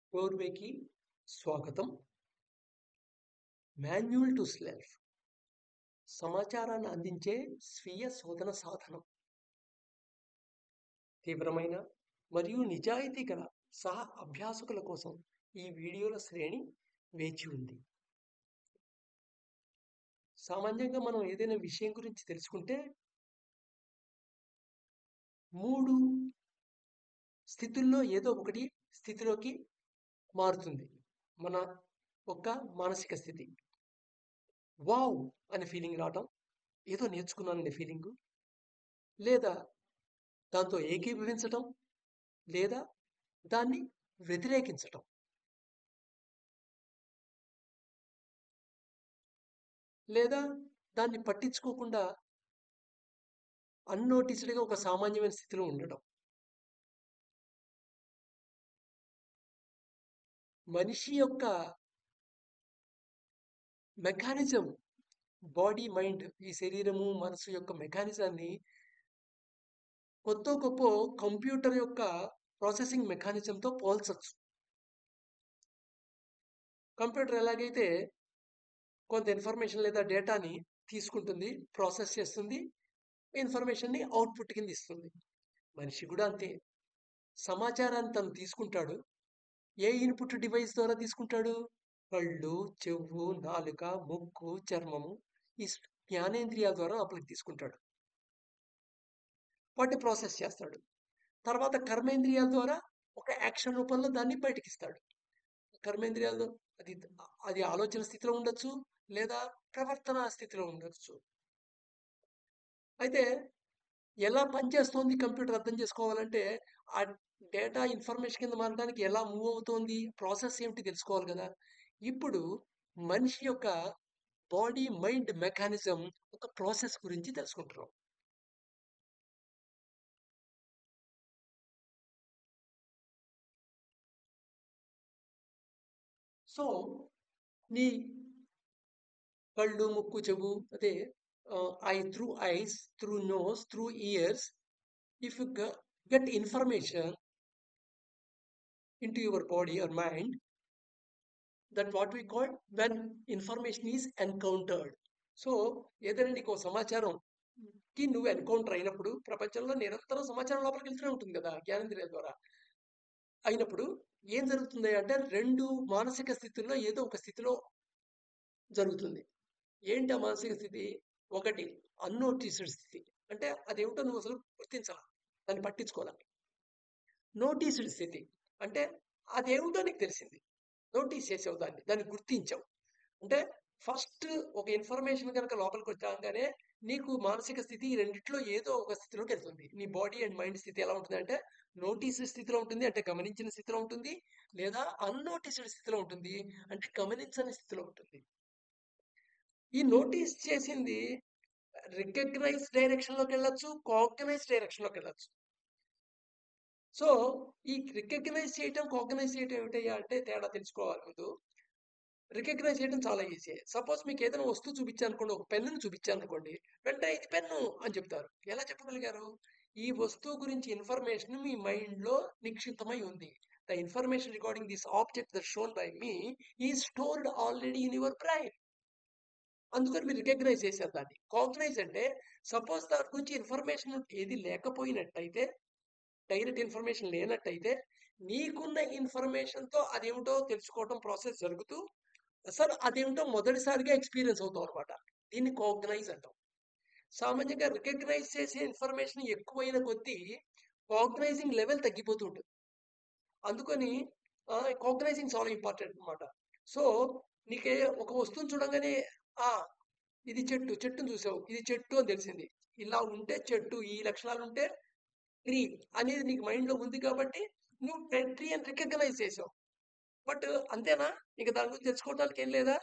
డోర్వేకి స్వాగతం manual to self సమాచారాన్ని అందించే స్వీయ శోధన సాధనం తీవ్రమైన మరియు నిజాయితీ గల సహ అభ్యాసకుల కోసం ఈ వీడియోల శ్రేణి వేచి ఉంది సామాన్యంగా మనం ఏదైనా విషయం గురించి తెలుసుకుంటే మూడు స్థితుల్లో ఏదో ఒకటి స్థితిలోకి మారుతుంది మన ఒక మానసిక స్థితి వావ్ అనే ఫీలింగ్ రావటం ఏదో నేర్చుకున్నాననే ఫీలింగు లేదా దాంతో ఏకీభవించటం లేదా దాన్ని వ్యతిరేకించటం లేదా దాన్ని పట్టించుకోకుండా అన్నోటీస్డ్గా ఒక సామాన్యమైన స్థితిలో ఉండడం మనిషి యొక్క మెకానిజం బాడీ మైండ్ ఈ శరీరము మనసు యొక్క మెకానిజాన్ని కొత్త గొప్ప కంప్యూటర్ యొక్క ప్రాసెసింగ్ మెకానిజంతో పోల్చచ్చు కంప్యూటర్ ఎలాగైతే కొంత ఇన్ఫర్మేషన్ లేదా డేటాని తీసుకుంటుంది ప్రాసెస్ చేస్తుంది ఇన్ఫర్మేషన్ని అవుట్పుట్ కింద ఇస్తుంది మనిషి కూడా అంతే సమాచారాన్ని తను తీసుకుంటాడు ఏ ఇన్పుట్ డివైస్ ద్వారా తీసుకుంటాడు కళ్ళు చెవు నాలుక ముక్కు చర్మము ఈ జ్ఞానేంద్రియాల ద్వారా లోపలికి తీసుకుంటాడు వాటిని ప్రాసెస్ చేస్తాడు తర్వాత కర్మేంద్రియాల ద్వారా ఒక యాక్షన్ రూపంలో దాన్ని బయటికి ఇస్తాడు కర్మేంద్రియాలు అది అది ఆలోచన స్థితిలో ఉండొచ్చు లేదా ప్రవర్తన స్థితిలో ఉండొచ్చు అయితే ఎలా పనిచేస్తోంది కంప్యూటర్ అర్థం చేసుకోవాలంటే ఆ డేటా ఇన్ఫర్మేషన్ కింద మారడానికి ఎలా మూవ్ అవుతోంది ప్రాసెస్ ఏమిటి తెలుసుకోవాలి కదా ఇప్పుడు మనిషి యొక్క బాడీ మైండ్ మెకానిజం ఒక ప్రాసెస్ గురించి తెలుసుకుంటున్నాం సో నీ కళ్ళు ముక్కు చెవు అదే eye through eyes through nose through ears if you get information into your body or mind that what we call when information is encountered so ఏదైనా నీకు సమాచారం కి నువ్వు ఎన్కౌంటర్ అయినప్పుడు ప్రపంచంలో నిరంతరం సమాచారం లోపలికి వెళ్తూనే ఉంటుంది కదా జ్ఞానేంద్రియాల ద్వారా అయినప్పుడు ఏం జరుగుతుంది అంటే రెండు మానసిక స్థితుల్లో ఏదో ఒక స్థితిలో జరుగుతుంది ఏంటి ఆ మానసిక స్థితి ఒకటి అన్నోటీస్డ్ స్థితి అంటే అదేమిటో నువ్వు అసలు గుర్తించాల దాన్ని పట్టించుకోవాలి నోటీస్డ్ స్థితి అంటే అదేమిటో నీకు తెలిసింది నోటీస్ చేసావు దాన్ని దాన్ని గుర్తించావు అంటే ఫస్ట్ ఒక ఇన్ఫర్మేషన్ కనుక లోపలికి వచ్చాగానే నీకు మానసిక స్థితి ఈ రెండిట్లో ఏదో ఒక స్థితిలోకి వెళ్తుంది నీ బాడీ అండ్ మైండ్ స్థితి ఎలా ఉంటుంది అంటే నోటీస్ స్థితిలో ఉంటుంది అంటే గమనించిన స్థితిలో ఉంటుంది లేదా అన్నోటీస్డ్ స్థితిలో ఉంటుంది అంటే గమనించని స్థితిలో ఉంటుంది ఈ నోటీస్ చేసింది రికగ్నైజ్ డైరెక్షన్లోకి వెళ్ళొచ్చు కాగ్నైజ్ డైరెక్షన్లోకి వెళ్ళొచ్చు సో ఈ రికగ్నైజ్ చేయటం కాగ్నైజ్ చేయటం ఏమిటయ్యా అంటే తేడా తెలుసుకోవాలి ముందు రికగ్నైజ్ చేయడం చాలా ఈజీ సపోజ్ మీకు ఏదైనా వస్తువు చూపించాను అనుకోండి ఒక పెన్నును చూపించాను అనుకోండి వెంటనే ఇది పెన్ను అని చెప్తారు ఎలా చెప్పగలిగారు ఈ వస్తువు గురించి ఇన్ఫర్మేషన్ మీ మైండ్లో నిక్షిప్తమై ఉంది the information recording this object that shown by మీ ఈ stored already in your brain అందుకని మీరు రికగ్నైజ్ చేశారు దాన్ని కాగ్నైజ్ అంటే సపోజ్ దాని గురించి ఇన్ఫర్మేషన్ ఏది లేకపోయినట్టయితే డైరెక్ట్ ఇన్ఫర్మేషన్ లేనట్టయితే నీకున్న ఇన్ఫర్మేషన్తో అదేమిటో తెలుసుకోవడం ప్రాసెస్ జరుగుతూ అసలు అదేమిటో మొదటిసారిగా ఎక్స్పీరియన్స్ అవుతాం అనమాట దీన్ని కాగ్నైజ్ అంటాం సామాన్యంగా రికగ్నైజ్ చేసే ఇన్ఫర్మేషన్ ఎక్కువైన కొద్దీ కాగ్నైజింగ్ లెవెల్ తగ్గిపోతూ ఉంటుంది అందుకని కాగ్నైజింగ్ చాలా ఇంపార్టెంట్ అనమాట సో నీకే ఒక వస్తువుని చూడంగానే ఆ ఇది చెట్టు చెట్టును చూసావు ఇది చెట్టు అని తెలిసింది ఇలా ఉంటే చెట్టు ఈ లక్షణాలు ఉంటే ట్రీ అనేది నీకు మైండ్లో ఉంది కాబట్టి నువ్వు ట్రీ అని రికగ్నైజ్ చేసావు బట్ అంతేనా ఇంకా దాని గురించి తెలుసుకోవడానికి ఏం లేదా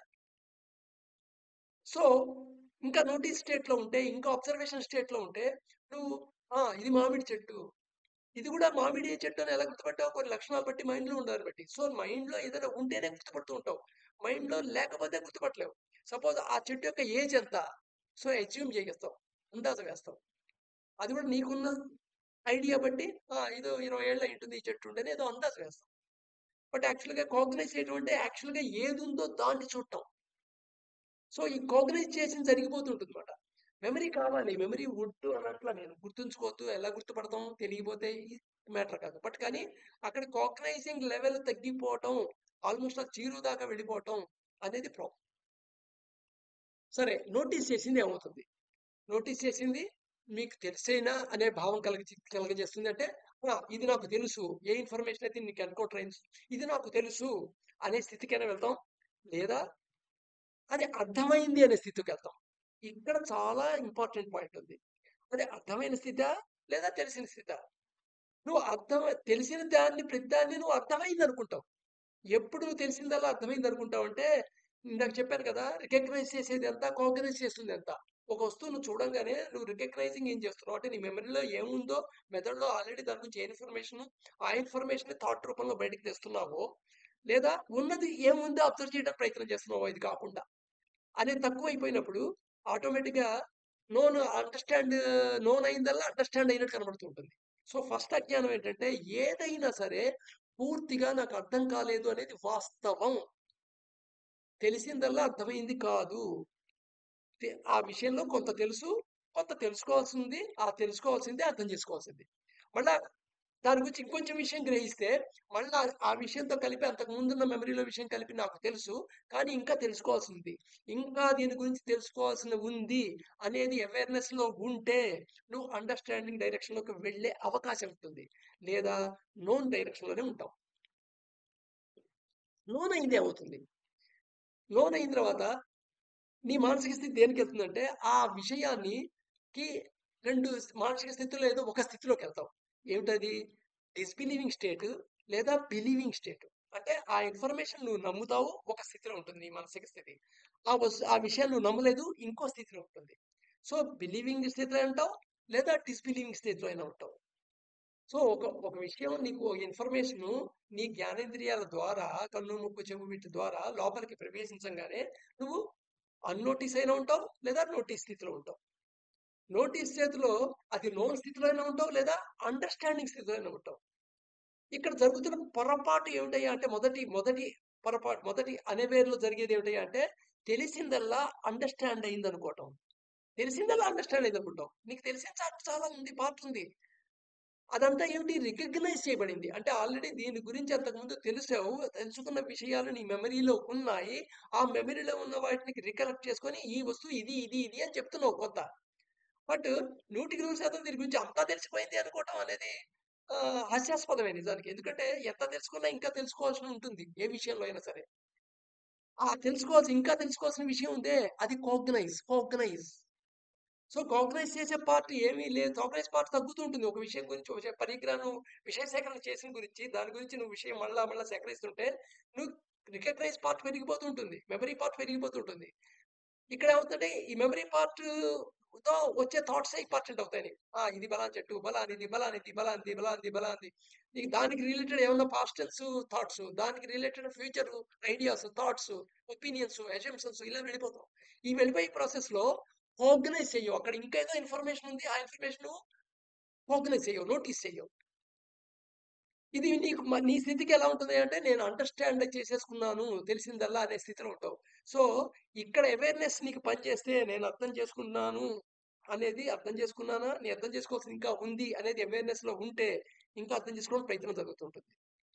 సో ఇంకా నోటీస్ స్టేట్లో ఉంటే ఇంకా అబ్జర్వేషన్ స్టేట్లో ఉంటే నువ్వు ఇది మామిడి చెట్టు ఇది కూడా మామిడి చెట్టు అని ఎలా గుర్తుపట్టావు కొన్ని లక్షణాలు బట్టి మైండ్లో ఉండాలని బట్టి సో మైండ్లో ఏదైనా ఉంటేనే గుర్తుపడుతూ ఉంటావు మైండ్లో లేకపోతే గుర్తుపట్టలేవు సపోజ్ ఆ చెట్టు యొక్క ఏజ్ ఎంత సో అజ్యూమ్ చేస్తావు అందాజ వేస్తావు అది కూడా నీకున్న ఐడియా బట్టి ఆ, ఇదో ఇరవై ఏళ్ళ ఉంటుంది ఈ చెట్టు ఉండని ఏదో అందాజ వేస్తాం బట్ యాక్చువల్‌గా కాగ్నైజ్ చేయడం అంటే యాక్చువల్‌గా ఏదుందో దాన్ని చూడటం. సో, ఈ కాగ్నైజ్ చేసింది జరిగిపోతుంటుందన్నమాట. మెమరీ కావాలి. మెమరీ వద్దు అనట్లా నేను. గుర్తుంచుకోవద్దు. ఎలా గుర్తుపడతాం? తెలియకపోతే మ్యాటర్ కాదు. బట్ కానీ అక్కడ కాగ్నైజింగ్ లెవెల్ తగ్గిపోవటం, ఆల్‌మోస్ట్ ఆల్ జీరో దాకా వెళ్ళిపోవటం అనేది ప్రాబ్లమ్. సరే నోటీస్ చేసింది ఏమవుతుంది? నోటీస్ చేసింది మీకు తెలిసేనా అనే భావం కలిగి కలగజేస్తుంది అంటే, ఆ! ఇది నాకు తెలుసు. ఏ ఇన్ఫర్మేషన్ అయితే నీకు ఎన్‌కౌంటర్ అయింది. ఇది నాకు తెలుసు అనే స్థితికైనా వెళ్తాం. లేదా అది అర్థమైంది అనే స్థితికెళ్తాం. ఇక్కడ చాలా ఇంపార్టెంట్ పాయింట్ ఉంది. అది అర్థమైన స్థితా? లేదా తెలిసిన స్థితా? నువ్వు అర్థం తెలిసిన దాన్ని ప్రతిదాన్ని నువ్వు అర్థమైందనుకుంటావు. ఎప్పుడు నువ్వు తెలిసిందల్లా అర్థమైందనుకుంటావంటే, ఇందాక చెప్పాను కదా! రికగ్నైజ్ చేసేదెంత, కాగ్నైజ్ చేస్తుందెంత. ఒక వస్తువు నువ్వు చూడంగానే నువ్వు రికగ్నైజింగ్ ఏం చేస్తున్నావు అంటే నీ మెమరీలో ఏముందో మెదడులో ఆల్రెడీ దాని గురించి ఏ ఇన్ఫర్మేషన్ ఆ ఇన్ఫర్మేషన్ థాట్ రూపంలో బయటకు తెస్తున్నావో లేదా ఉన్నది ఏముందో అబ్జర్వ్ చేయడానికి ప్రయత్నం చేస్తున్నావో ఇది కాకుండా అనేది తక్కువైపోయినప్పుడు ఆటోమేటిక్‌గా నోన్ అండర్‌స్టాండ్ నోన్ అయిందల్లా అండర్‌స్టాండ్ అయినట్టు కనబడుతూ ఉంటుంది. సో, ఫస్ట్ అజ్ఞానం ఏంటంటే ఏదైనా సరే పూర్తిగా నాకు అర్థం కాలేదు అనేది వాస్తవం. తెలిసిందల్లా అర్థమైంది కాదు. తె ఆ విషయంలో కొంత తెలుసు. కొంత తెలుసుకోవాల్సింది. ఆ తెలుసుకోవాల్సింది అర్థం చేసుకోవాల్సింది. మళ్ళా దాని గురించి ఇంకొంచెం విషయం గ్రహిస్తే మళ్ళా ఆ విషయంతో కలిపి అంతకు ముందున్న మెమరీలో విషయం కలిపి నాకు తెలుసు. కానీ ఇంకా తెలుసుకోవాల్సింది. ఇంకా దీని గురించి తెలుసుకోవాల్సింది ఉంది అనేది అవేర్‌నెస్‌లో ఉంటే నువ్వు అండర్‌స్టాండింగ్ డైరెక్షన్‌లోకి వెళ్ళే అవకాశం ఉంటుంది. లేదా నోన్ డైరెక్షన్‌లోనే ఉంటావు. నోన్ అయింది ఏమవుతుంది? నోన్ అయిన తర్వాత నీ మానసిక స్థితి దేనికెళ్తుందంటే ఆ విషయానికి 2 మానసిక స్థితుల్లో ఏదో ఒక స్థితిలోకెళ్తావు. ఏమిటది? డిస్‌బిలీవింగ్ స్టేట్ లేదా బిలీవింగ్ స్టేట్. అంటే ఆ ఇన్ఫర్మేషన్ నువ్వు నమ్ముతావు. ఒక స్థితిలో ఉంటుంది నీ మానసిక స్థితి. ఆ వస్ ఆ విషయాన్ని నువ్వు నమ్మలేదు. ఇంకో స్థితిలో ఉంటుంది. సో, బిలీవింగ్ స్థితిలో ఉంటావు. లేదా డిస్‌బిలీవింగ్ స్టేజ్‌లో అయినా ఉంటావు. సో, ఒక ఒక విషయం నీకు ఇన్ఫర్మేషను నీ జ్ఞానేంద్రియాల ద్వారా కన్ను, ముక్కు, చెవు వీటి ద్వారా లోపలికి ప్రవేశించంగానే నువ్వు అన్నోటీస్ అయినా ఉంటావు. లేదా నోటీస్ స్థితిలో ఉంటావు. నోటీస్ స్థితిలో అది నోన్ స్థితిలో అయినా ఉంటావు. లేదా అండర్‌స్టాండింగ్ స్థితిలో అయినా ఉంటావు. ఇక్కడ జరుగుతున్న పొరపాటు ఏమిటయ్యా అంటే మొదటి మొదటి పొరపాటు మొదటి అన్‌అవేర్‌లో జరిగేది ఏమిటయ్యా అంటే తెలిసిందల్లా అండర్‌స్టాండ్ అయిందనుకోవటం. తెలిసిందల్లా అండర్‌స్టాండ్ అయిందనుకుంటావు. నీకు తెలిసిన చాట్ చాలా ఉంది. పార్ట్ ఉంది. అదంతా ఏమిటి? రికగ్నైజ్ చేయబడింది. అంటే ఆల్రెడీ దీని గురించి అంతకుముందు తెలిసావు. తెలుసుకున్న విషయాలు నీ మెమరీలో ఉన్నాయి. ఆ మెమరీలో ఉన్న వాటిని రికలెక్ట్ చేసుకొని ఈ వస్తువు ఇది, ఇది, ఇది అని చెప్తున్నావు కొంత. బట్ 100% దీని గురించి అంతా తెలిసిపోయింది అనుకోవటం అనేది ఆహ్, హాస్యాస్పదమే నిజానికి. ఎందుకంటే ఎంత తెలుసుకున్నా ఇంకా తెలుసుకోవాల్సి ఉంటుంది. ఏ విషయంలో అయినా సరే. ఆ తెలుసుకోవాల్సి ఇంకా తెలుసుకోవాల్సిన విషయం ఉందే అది కాగ్నైజ్. కాగ్నైజ్. సో, కాగ్నైజ్ చేసే పార్ట్ ఏమీ లేదు. కాగ్నైజ్ పార్ట్ తగ్గుతూ ఉంటుంది. ఒక విషయం గురించి ఒక పరిజ్ఞానం విషయ సేకరణ చేసిన గురించి దాని గురించి నువ్వు విషయం మళ్ళా మళ్ళా సేకరిస్తుంటే నువ్వు రికగ్నైజ్ పార్ట్ పెరిగిపోతూ ఉంటుంది. మెమరీ పార్ట్ పెరిగిపోతూ ఉంటుంది. ఇక్కడ ఏమవుతుందంటే ఈ మెమరీ పార్ట్‌తో వచ్చే థాట్సే ఇంపార్టెంట్ అవుతాయి నీకు. ఆ! ఇది బలానా చెట్టు, బలానిది, బలానిది, బలానిది, బలానిది, బలానిది. నీకు దానికి రిలేటెడ్ ఏమన్నా పాస్ట్ టెన్స్ థాట్స్, దానికి related future ideas, thoughts, opinions, assumptions ఇలా వెళ్ళిపోతావు. ఈ వెళ్ళిపోయే ప్రాసెస్‌లో కాగ్నైజ్ చెయ్యవు. అక్కడ ఇంకా ఏదో ఇన్ఫర్మేషన్ ఉంది. ఆ ఇన్ఫర్మేషను కాగ్నైజ్ చెయ్యవు. నోటీస్ చెయ్యవు. ఇది నీకు మ నీ స్థితికి ఎలా ఉంటది అంటే నేను అండర్‌స్టాండ్ చేసేసుకున్నాను. తెలిసిందల్లా అనే స్థితిలో ఉంటావు. సో, ఇక్కడ అవేర్‌నెస్ నీకు పనిచేస్తే నేను అర్థం చేసుకున్నాను అనేది అర్థం చేసుకున్నానా? నేను అర్థం చేసుకోవాల్సింది ఇంకా ఉంది అనేది అవేర్‌నెస్‌లో ఉంటే ఇంకా అర్థం చేసుకోవడానికి ప్రయత్నం జరుగుతుంటుంది.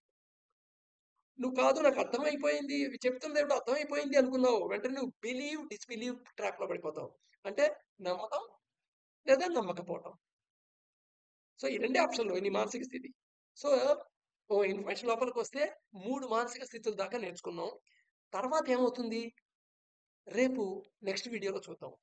నువ్వు కాదు నాకు అర్థమైపోయింది. చెప్తుందేమిటో అర్థమైపోయింది అనుకున్నావు. వెంటనే నువ్వు బిలీవ్, డిస్‌బిలీవ్ ట్రాప్‌లో పడిపోతావు. అంటే నమ్మటం లేదా నమ్మకపోవటం. సో, ఈ రెండే ఆప్షన్‌లు నీ మానసిక స్థితి. సో, ఓ ఇన్ఫర్మేషన్ లోపలికొస్తే 3 మానసిక స్థితుల దాకా నేర్చుకున్నాం. తర్వాత ఏమవుతుంది? రేపు నెక్స్ట్ వీడియోలో చూద్దాం.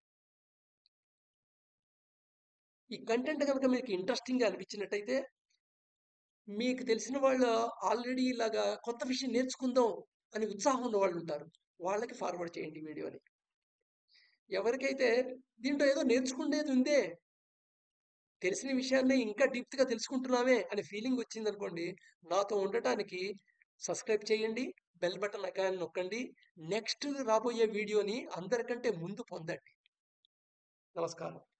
ఈ కంటెంట్ గనుక మీకు ఇంట్రెస్టింగ్‌గా అనిపించినట్టయితే మీకు తెలిసిన వాళ్ళు ఆల్రెడీ ఇలాగా కొత్త విషయం నేర్చుకుందాం అని ఉత్సాహం ఉన్నవాళ్ళు ఉంటారు. వాళ్ళకి ఫార్వర్డ్ చేయండి ఈ వీడియోని. ఎవరికైతే దీంట్లో ఏదో నేర్చుకునేది ఉందే. తెలిసిన విషయాన్ని ఇంకా డీప్‌గా తెలుసుకుంటున్నామే అనే ఫీలింగ్ వచ్చిందనుకోండి. నాతో ఉండటానికి సబ్స్క్రైబ్ చేయండి. బెల్ బటన్ ఐకాన్ నొక్కండి. నెక్స్ట్ రాబోయే వీడియోని అందరికంటే ముందు పొందండి. నమస్కారం.